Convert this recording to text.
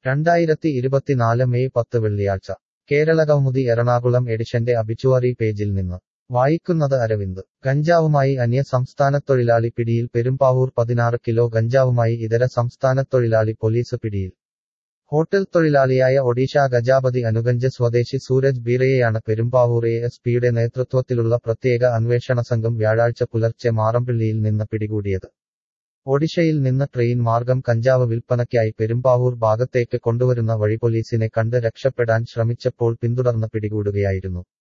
രണ്ടായിരത്തി ഇരുപത്തിനാല് മെയ് പത്ത് വെള്ളിയാഴ്ച കേരളകൗമുദി എറണാകുളം എഡിഷന്റെ അബിച്ചുവറി പേജിൽ നിന്ന് വായിക്കുന്നത് അരവിന്ദ് ഗഞ്ചാവുമായി അന്യ സംസ്ഥാനത്തൊഴിലാളി പിടിയിൽ പെരുമ്പാവൂർ പതിനാറ് കിലോ ഗഞ്ചാവുമായി ഇതര സംസ്ഥാനത്തൊഴിലാളി പോലീസ് പിടിയിൽ ഹോട്ടൽ തൊഴിലാളിയായ ഒഡീഷ ഗജാപതി അനുഗഞ്ച് സ്വദേശി സൂരജ് ബീറയെയാണ് പെരുമ്പാവൂർ എ എസ് പിയുടെ നേതൃത്വത്തിലുള്ള പ്രത്യേക അന്വേഷണ സംഘം വ്യാഴാഴ്ച പുലർച്ചെ മാറമ്പിള്ളിയിൽ നിന്ന് പിടികൂടിയത് ഒഡീഷയിൽ നിന്ന് ട്രെയിൻ മാർഗം കഞ്ചാവ് വിൽപ്പനയ്ക്കായി പെരുമ്പാവൂർ ഭാഗത്തേക്ക് കൊണ്ടുവരുന്ന വഴി പോലീസിനെ കണ്ട് രക്ഷപ്പെടാൻ ശ്രമിച്ചപ്പോൾ പിന്തുടർന്ന് പിടികൂടുകയായിരുന്നു